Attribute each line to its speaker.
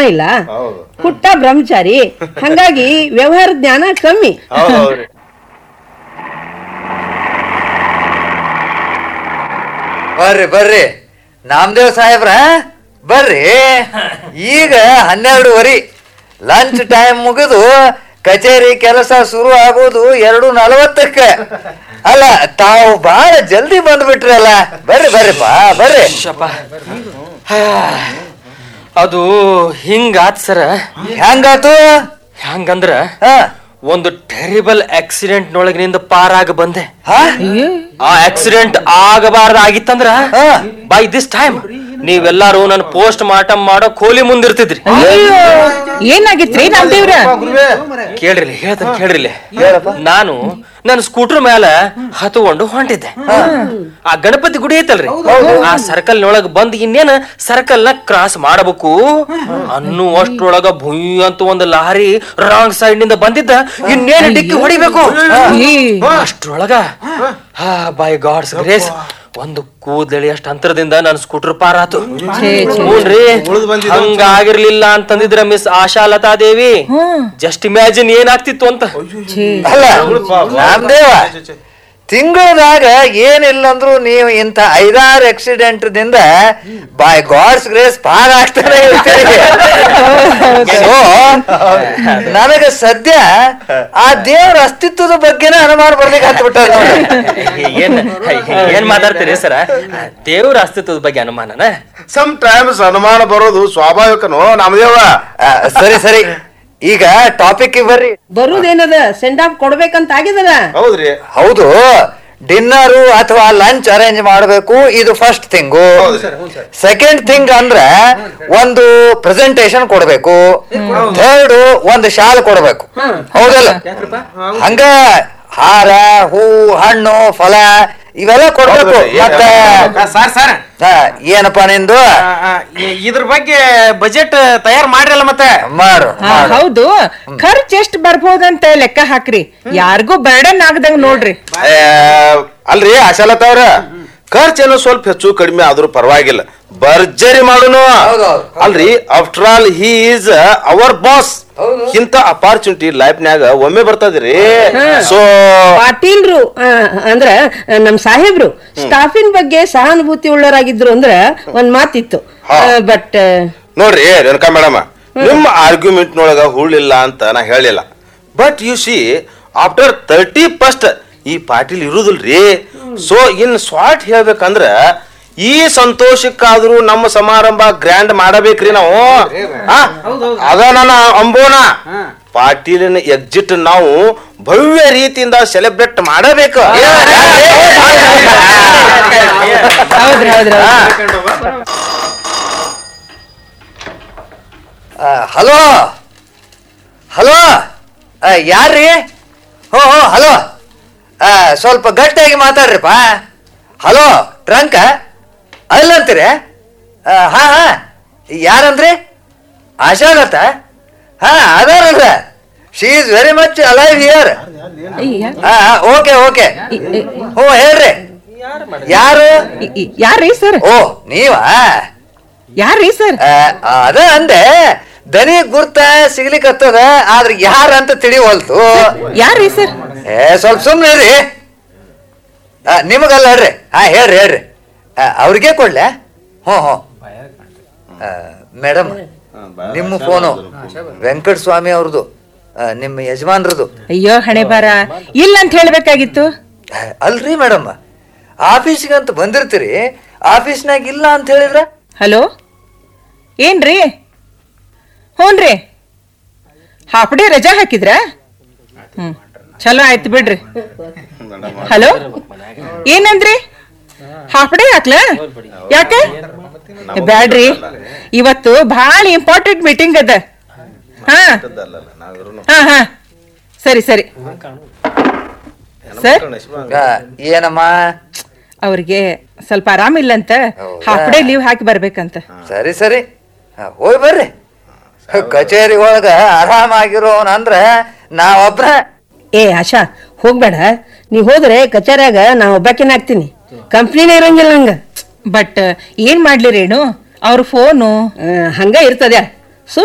Speaker 1: ಇಲ್ಲ
Speaker 2: ಹೌದು
Speaker 1: ಹುಟ್ಟ ಬ್ರಹ್ಮಚಾರಿ ಹಂಗಾಗಿ ವ್ಯವಹಾರ ಜ್ಞಾನ ಕಮ್ಮಿ
Speaker 2: ಹೌದು ಹೌದ್ರಿ
Speaker 3: ಬರ್ರಿ ಬರ್ರಿ ನಾಮದೇವ್ ಸಾಹೇಬ್ರ ಬರ್ರಿ ಈಗ ಹನ್ನೆರಡುವರಿ ಲಂಚ್ ಟೈಮ್ ಮುಗಿದು ಕಚೇರಿ ಕೆಲಸ ಶುರು ಆಗೋದು ಎರಡು ನಲವತ್ತಕ್ಕೆ ಅಲ್ಲ ತಾವು ಬಹಳ ಜಲ್ದಿ ಬಂದ್ಬಿಟ್ರಲ್ಲ ಬರ್ರಿ ಬರ್ರಿಪ್ಪ ಬರ್ರಿ
Speaker 4: ಶಪ ಅದು ಹಿಂಗಾತ್ ಸರ
Speaker 3: ಹೆಂಗಾತು
Speaker 4: ಹೆಂಗಂದ್ರ
Speaker 3: ಹಾ
Speaker 4: ಒಂದು ಟೆರಿಬಲ್ ಆಕ್ಸಿಡೆಂಟ್ ನೊಳಗಿನಿಂದ ಪಾರಾಗ ಬಂದೆ
Speaker 3: ಹಾ
Speaker 4: ಆ ಆಕ್ಸಿಡೆಂಟ್ ಆಗಬಾರ್ದ ಆಗಿತ್ತಂದ್ರ
Speaker 3: ಹಾ.
Speaker 4: ಬೈ ದಿಸ್ ಟೈಮ್ ನೀವೆಲ್ಲಾರು ನನ್ನ ಪೋಸ್ಟ್ ಮಾರ್ಟಮ್ ಮಾಡೋ ಕೋಲಿ ಮುಂದಿರ್ತಿದ್ರಿ
Speaker 5: ಏನಾಗಿತ್ರಿ ನಾಮದೇವ್ರ
Speaker 4: ಕೇಳ್ರಿ ಹೇಳ್ತಾನೆ ಕೇಳ್ರಿ ನಾನು ನನ್ನ ಸ್ಕೂಟರ್ ಮೇಲೆ ಹತ್ಕೊಂಡು ಹೊಂಟಿದ್ದೆ ಆ ಗಣಪತಿ ಗುಡಿ ಐತಲ್ರಿ ಆ ಸರ್ಕಲ್ ನೊಳಗ ಬಂದ್ ಇನ್ನೇನ ಸರ್ಕಲ್ ನ ಕ್ರಾಸ್ ಮಾಡಬೇಕು ಅನ್ನುವಷ್ಟ್ರೊಳಗ ಭುಯ್ ಅಂತ ಒಂದು ಲಾರಿ ರಾಂಗ್ ಸೈಡ್ ನಿಂದ ಬಂದಿದ್ದ ಇನ್ನೇನು ಡಿಕ್ಕಿ ಹೊಡಿಬೇಕು ಅಷ್ಟ್ರೊಳಗ ಹಾ ಬೈ ಗಾಡ್ಸ್ ಗ್ರೇಸ್ ಒಂದು ಕೂದಲಿ ಅಷ್ಟ್ ಅಂತರದಿಂದ ನನ್ನ ಸ್ಕೂಟರ್ ಪಾರಾತು ಹ್ಞೂನ್ರಿ ಹಂಗಾಗಿರ್ಲಿಲ್ಲ ಅಂತಂದಿದ್ರ miss Asha Latha Devi just imagine ಏನಾಗ್ತಿತ್ತು ಅಂತ
Speaker 3: ಅಲ್ಲ ನಾಮದೇವ ತಿಂಗಳದಾಗ ಏನಿಲ್ಲ ಅಂದ್ರು ನೀವು ಇಂಥ ಐದಾರು ಆಕ್ಸಿಡೆಂಟ್ ದಿಂದ ಬೈ ಗಾಡ್ಸ್ ಗ್ರೇಸ್ ಪಾರ್ ಆಗ್ತಾನೆ ಇರ್ತೀರಿ So, ನನಗೆ ಸದ್ಯ ಆ ದೇವರ ಅಸ್ತಿತ್ವದ ಬಗ್ಗೆನೇ ಅನುಮಾನ ಬರ್ಲಿಕ್ಕೆ ಹತ್ಬಿಟ್ಟ
Speaker 4: ಏನ್ ಏನ್ ಮಾತಾಡ್ತೀರಿ ಸರ ದೇವ್ರ ಅಸ್ತಿತ್ವದ ಬಗ್ಗೆ ಅನುಮಾನನ
Speaker 2: ಸಮ್ ಟೈಮ್ಸ್ ಅನುಮಾನ ಬರೋದು ಸ್ವಾಭಾವಿಕನು ನಮ್ದೇವ
Speaker 3: ಸರಿ ಸರಿ ಈಗ ಟಾಪಿಕ್ ಬರ್ರಿ
Speaker 1: ಬರುದೇನದ ಸೆಂಡ್ ಆಫ್ ಕೊಡ್ಬೇಕಂತ ಆಗಿದದ
Speaker 2: ಹೌದ್ರಿ
Speaker 3: ಹೌದು ಡಿನ್ನರು ಅಥವಾ ಲಂಚ್ ಅರೇಂಜ್ ಮಾಡಬೇಕು ಇದು ಫಸ್ಟ್ ಥಿಂಗು ಸೆಕೆಂಡ್ ಥಿಂಗ್ ಅಂದ್ರೆ ಒಂದು ಪ್ರೆಸೆಂಟೇಶನ್ ಕೊಡ್ಬೇಕು ಥರ್ಡ್ ಒಂದು ಶಾಲ್ ಕೊಡ್ಬೇಕು ಹೌದಲ್ಲ ಹಂಗ ಹಾರ ಹೂ ಹಣ್ಣು ಫಲ ಇವೆಲ್ಲ ಕೊಡ್ಬೇಕು
Speaker 2: ಹೌದು,
Speaker 3: ಮತ್ತೆ
Speaker 6: ಸರ್ ಸರ್
Speaker 3: ಹಾ, ಏನಪ್ಪ ನಿಂದು
Speaker 6: ಇದ್ರ ಬಗ್ಗೆ ಬಜೆಟ್ ತಯಾರು ಮಾಡ್ರಲ್ಲ ಮತ್ತೆ
Speaker 3: ಮಾಡು
Speaker 5: ಹಾ,
Speaker 3: ಮಾಡು.
Speaker 5: ಹೌದು ಖರ್ಚ್ ಎಷ್ಟ್ ಬರ್ಬೋದಂತ ಲೆಕ್ಕ ಹಾಕ್ರಿ ಯಾರಿಗೂ ಬರ್ಡನ್ ಆಗದಂಗ್ ನೋಡ್ರಿ
Speaker 2: ಏ, ಅಲ್ರಿ ಆಶಾಲತಾ ಅವ್ರ ಖರ್ಚೇನೋ ಸ್ವಲ್ಪ ಹೆಚ್ಚು ಕಡಿಮೆ ಆದ್ರೂ ಪರವಾಗಿಲ್ಲ ಭರ್ಜರಿ ಮಾಡುನು
Speaker 3: ಹೌದೌದು.
Speaker 2: ಅಲ್ರಿ after all he is our boss ಇಂತ ಅಪಾರ್ಚುನಿಟಿ ಲೈಫ್ನ್ಯಾಗ ಒಮ್ಮೆ ಬರ್ತದ್ರಿ ಸೊ
Speaker 1: ಪಾಟೀಲ್ರು ಆ, ಅಂದ್ರ ಆ, ನಮ್ ಸಾಹೇಬ್ರು ಸ್ಟಾಫಿನ್ ಬಗ್ಗೆ ಸಹಾನುಭೂತಿ ಉಳ್ಳವರಾಗಿದ್ರು ಅಂದ್ರ ಒಂದ್ ಮಾತಿತ್ತು
Speaker 2: ಹಾ.
Speaker 1: ಬಟ್
Speaker 2: ನೋಡ್ರಿ ರೇಣುಕಾ ಮೇಡಮ್ ನಿಮ್ಮ ಆರ್ಗ್ಯುಮೆಂಟ್ ನೊಳಗ ಹುಳ್ಳಿಲ್ಲ ಅಂತ ನಾ ಹೇಳಿಲ್ಲ but you see after thirty first ಈ ಪಾಟೀಲ್ ಇರುದಿಲ್ರಿ ಸೊ ಇನ್ ಶಾರ್ಟ್ ಹೇಳ್ಬೇಕಂದ್ರ ಈ ಸಂತೋಷಕ್ಕಾದ್ರೂ ನಮ್ಮ ಸಮಾರಂಭ ಗ್ರ್ಯಾಂಡ್ ಮಾಡಬೇಕ್ರಿ ನಾವು ಆ? ಅದ ನನ್ನ ಅಂಬೋನ ಪಾಟೀಲಿನ ಎಕ್ಸಿಟ್ ನಾವು ಭವ್ಯ ರೀತಿಯಿಂದ ಸೆಲೆಬ್ರೇಟ್ ಮಾಡಬೇಕು
Speaker 5: ಹೌದ್ರಿ ಹೌದ್ರಿ
Speaker 3: ಹಲೋ ಹಲೋ ಯಾರ್ರಿ ಹೋ ಹೋ ಹಲೋ ಸ್ವಲ್ಪ ಗಟ್ಟಿಯಾಗಿ ಮಾತಾಡ್ರಿಪ್ಪ ಹಲೋ ಟ್ರಂಕ ಅಲ್ಲಂತೀರಿ ಹಾ ಹಾ ಯಾರಂದ್ರಿ ಆಶಾಲತ ಹಾ ಅದಾರಲ್ಲ she is very much alive here ಹಾ ಓಕೆ ಓಕೆ ಹ್ಞೂ ಹೇಳ್ರಿ ಯಾರು
Speaker 5: ಯಾರ್ರೀ ಸರ್
Speaker 3: ಓ ನೀವಾ
Speaker 5: ಯಾರ್ರೀ ಸರ್
Speaker 3: ಆ, ಅದ ಅಂದೆ ದನಿ ಗುರ್ತ ಸಿಗ್ಲಿಕ್ಕತ್ತದ ಆದ್ರೆ ಯಾರ ಅಂತ ತಿಳಿವಲ್ತು
Speaker 5: ಯಾರ್ರೀ ಸರ್
Speaker 3: ಏ ಸ್ವಲ್ಪ ಸುಮ್ನೆ ರೀ ನಿಮಗಲ್ಲ ಹೇಳ್ರಿ ಹಾ ಹೇಳ್ರಿ ಹೇಳ್ರಿ ಆ, ಅವ್ರಿಗೆ ಕೊಡ್ಲೆ ಹ್ಞೂ ಹ್ಞೂ ಮೇಡಮ್ ನಿಮ್ಮ ಫೋನು ವೆಂಕಟ ಸ್ವಾಮಿ ಅವ್ರದ್ದು ಆ, ನಿಮ್ಮ ಯಜಮಾನ್ರದ್ದು
Speaker 5: ಅಯ್ಯೋ ಹಣೆ ಬಾರ ಇಲ್ಲ ಅಂತ ಹೇಳ್ಬೇಕಾಗಿತ್ತು
Speaker 3: ಆ, ಅಲ್ರಿ ಮೇಡಮ್ ಆಫೀಸ್ಗಂತ ಬಂದಿರ್ತೀರಿ ಆಫೀಸ್ನಾಗ ಇಲ್ಲ ಅಂತ ಹೇಳಿದ್ರ
Speaker 5: ಹಲೋ ಏನ್ರಿ ಹ್ಞೂನ್ರಿ ಹಾಫ್ ಡೇ ರಜಾ ಹಾಕಿದ್ರ ಹ್ಮ್ ಚಲೋ ಆಯ್ತು ಬಿಡ್ರಿ ಹಲೋ ಏನಂದ್ರಿ ಹಾಫ್ ಡೇ ಹಾಕ್ಲಾ ಯಾಕೆ ಬ್ಯಾಡ್ರಿ ಇವತ್ತು ಭಾಳ ಇಂಪಾರ್ಟೆಂಟ್ ಮೀಟಿಂಗ್ ಅದ ಹಾ ಹಾ ಹಾ ಸರಿ ಸರಿ ಸರ್
Speaker 3: ಆ, ಏನಮ್ಮ
Speaker 5: ಅವ್ರಿಗೆ ಸ್ವಲ್ಪ ಆರಾಮಿಲ್ಲಂತ ಹಾಫ್ ಡೇ ಲೀವ್ ಹಾಕಿ ಬರ್ಬೇಕಂತ
Speaker 3: ಸರಿ ಸರಿ ಹ, ಹೋಗಿ ಬರ್ರಿ ಕಚೇರಿ ಒಳಗ ಆರಾಮಾಗಿರೋನ್ ಅಂದ್ರ ನಾವೊಬ್ರ
Speaker 1: ಏ ಆಶಾ ಹೋಗ್ಬೇಡ ನೀ ಹೋದ್ರೆ ಕಚೇರಿಯಾಗ ನಾ ಒಬ್ಬಾಕಿನ ಆಗ್ತೀನಿ ಕಂಪ್ನಿನೇ ಇರಂಗಿಲ್ಲ ಹಂಗ
Speaker 5: ಬಟ್ ಏನ್ ಮಾಡ್ಲಿ ರೇಣು ಅವ್ರ ಫೋನು
Speaker 1: ಆ, ಹಂಗ ಇರ್ತದೆ